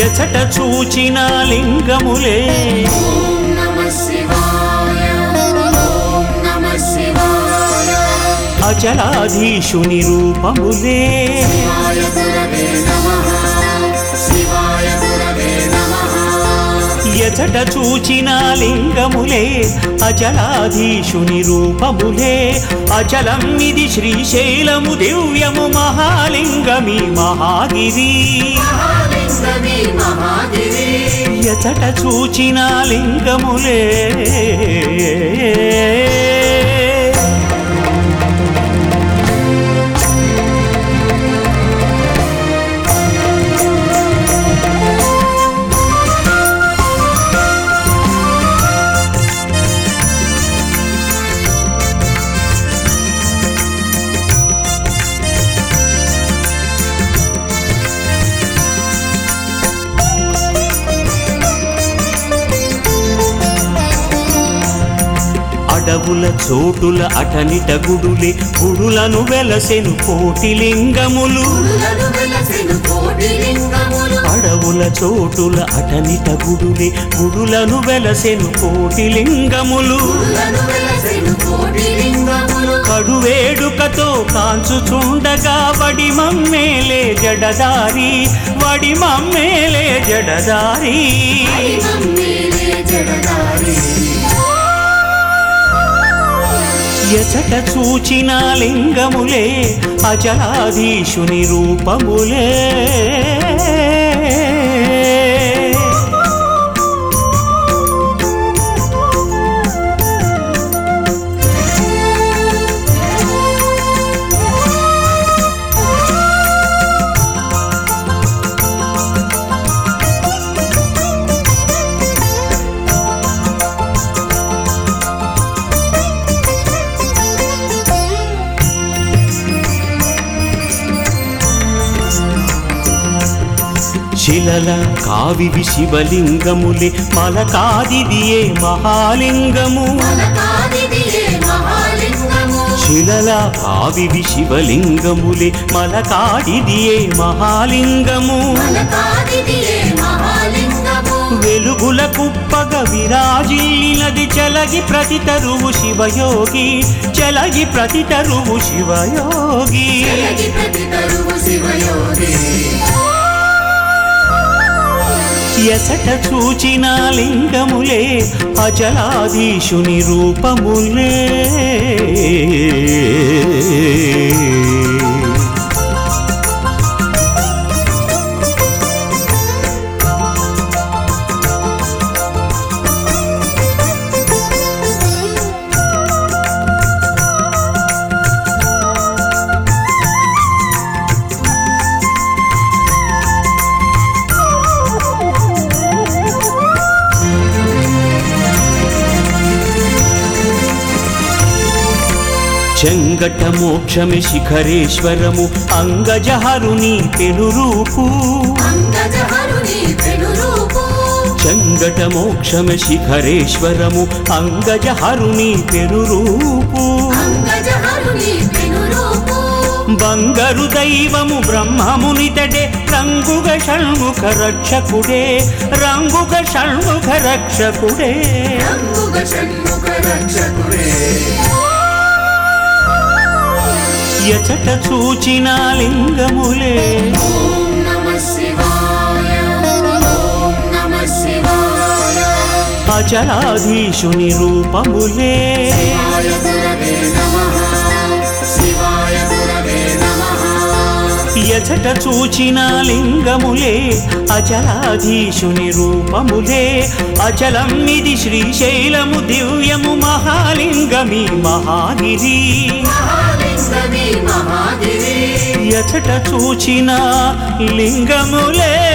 ఎచట చూచిన లింగములే ఓం నమః శివాయ ఓం నమః శివాయ అచలాధీశుని రూపములే శివాయ గురవే నమః శివాయ గురవే నమః ఎచట చూచిన లింగములే అచలాధీశుని రూపములే అచలం ఇది శ్రీశైలము దివ్యము మహాలింగమి మహాగిరి మహాలింగమే మహాగిరి ఎచట చూచిన లింగములే అడవుల చోటుల అటనిట గుడులే గుడులను వెలసెను కోటి లింగములు గురులను వెలసెను కోటి లింగములు అడవుల చోటుల అటనిట గుడులే గుడులను వెలసెను కోటి లింగములు గురులను వెలసెను కోటి లింగములు కడువేడుకతో కాంచుచుండగా వడి మమ్మేలే జడదారి వడి మమ్మేలే జడదారి హరి మమ్మేలే జడదారి ఎచట చూచిన లింగములే అజలాధీశుని రూపములే శిలల కావివి శివలింగములే మలకాదిదియే మహాలింగము మలకాదిదియే మహాలింగము శిలల కావివి శివలింగములే మలకాడిదియే మహాలింగము మలకాదిదియే మహాలింగము వెలుగుల కుప్పగ విరాజిల్లినది చలగి ప్రతి తరువు శివయోగి చలగి ప్రతి తరువు శివయోగి జలగి ప్రతి తరువు శివయోగి ఎసట చూచిన లింగములే అచలాధీశుని రూపములే చెంగట మోక్షమి శిఖరేశ్వరము అంగజహరుని పెనురూపు అంగజహరుని పెనురూపు చెంగట మోక్షమి శిఖరేశ్వరము అంగజహరుని పెనురూపు అంగజహరుని పెనురూపు బంగారు దైవము బ్రహ్మమునితడే రంగుగ షణ్ముఖ రక్షకుడే రంగుగ షణ్ముఖ రక్షకుడే రంగుగ షణ్ముఖ రక్షకుడే ఎచట చూచిన లింగములే ఓం నమః శివాయ ఓం నమః శివాయ అచలాధీశుని రూపములే శివాయ గురవే నమః శివాయ గురవే నమః ఎచట చూచిన లింగములే అచలాధీశుని రూపములే అచలం ఇది శ్రీశైలము దివ్యము మహాలింగమి మహాగిరి మహాలింగమే మహాగిరి ఎచట చూచిన లింగములే